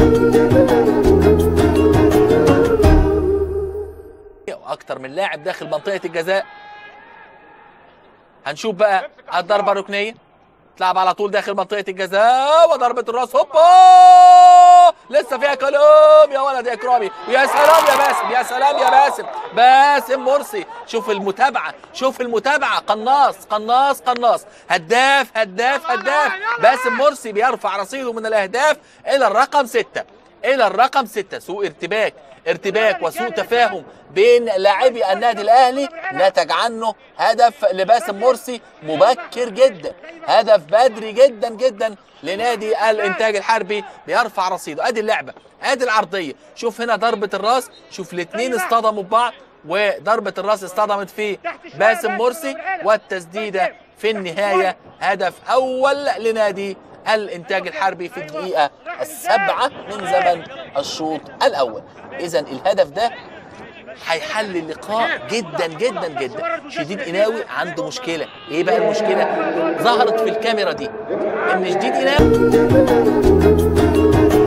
اكتر من لاعب داخل منطقه الجزاء هنشوف بقى الضربه الركنيه تلعب على طول داخل منطقه الجزاء وضربه الراس هوبا لسه فيها كلام يا ولد يا اكرامي يا سلام يا باسم يا سلام يا باسم باسم مرسي شوف المتابعه شوف المتابعه قناص قناص قناص هداف هداف هداف باسم مرسي بيرفع رصيده من الاهداف الى الرقم ستة الى الرقم ستة سوء ارتباك ارتباك وسوء تفاهم بين لاعبي النادي الاهلي نتج عنه هدف لباسم مرسي مبكر جدا هدف بدري جدا جدا لنادي الانتاج الحربي بيرفع رصيده ادي اللعبه ادي العرضيه شوف هنا ضربه الراس شوف الاثنين اصطدموا ببعض وضربه الراس اصطدمت في باسم مرسي والتسديده في النهايه هدف اول لنادي الانتاج الحربي في الدقيقه السابعه من زمن الشوط الاول اذا الهدف ده هيحل اللقاء جدا جدا جدا شديد قناوي عنده مشكله ايه بقى المشكله ظهرت في الكاميرا دي ان شديد قناوي